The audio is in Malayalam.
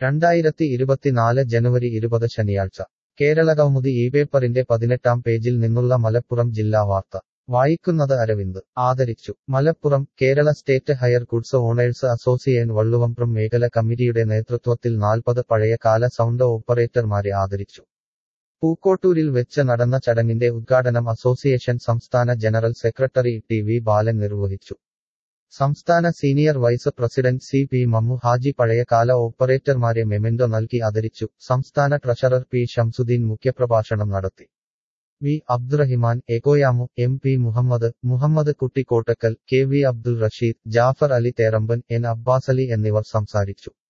രണ്ടായിരത്തി ഇരുപത്തിനാല് ജനുവരി ഇരുപത് ശനിയാഴ്ച കേരളകൗമുദി ഈ പേപ്പറിന്റെ പതിനെട്ടാം പേജിൽ നിന്നുള്ള മലപ്പുറം ജില്ലാ വാർത്ത വായിക്കുന്നത് അരവിന്ദ് ആദരിച്ചു Malappuram Kerala state hire goods owners association Valluvambram മേഖല കമ്മിറ്റിയുടെ നേതൃത്വത്തിൽ നാൽപ്പത് പഴയകാല സൗണ്ട് ഓപ്പറേറ്റർമാരെ ആദരിച്ചു പൂക്കോട്ടൂരിൽ വെച്ച് നടന്ന ചടങ്ങിന്റെ ഉദ്ഘാടനം അസോസിയേഷൻ സംസ്ഥാന general secretary T V Balan നിർവഹിച്ചു സംസ്ഥാന senior vice president C P Mammu Haji പഴയകാല ഓപ്പറേറ്റർമാരെ മെമെന്റോ നൽകി ആദരിച്ചു സംസ്ഥാന ട്രഷറർ പി ഷംസുദ്ദീൻ മുഖ്യപ്രഭാഷണം നടത്തി വി അബ്ദുറഹിമാൻ എകോയാമു M P Muhammad Muhammad Kutty Kottakkal K V Abdul Rasheed Jafar Ali Theramban N Abbasali എന്നിവർ സംസാരിച്ചു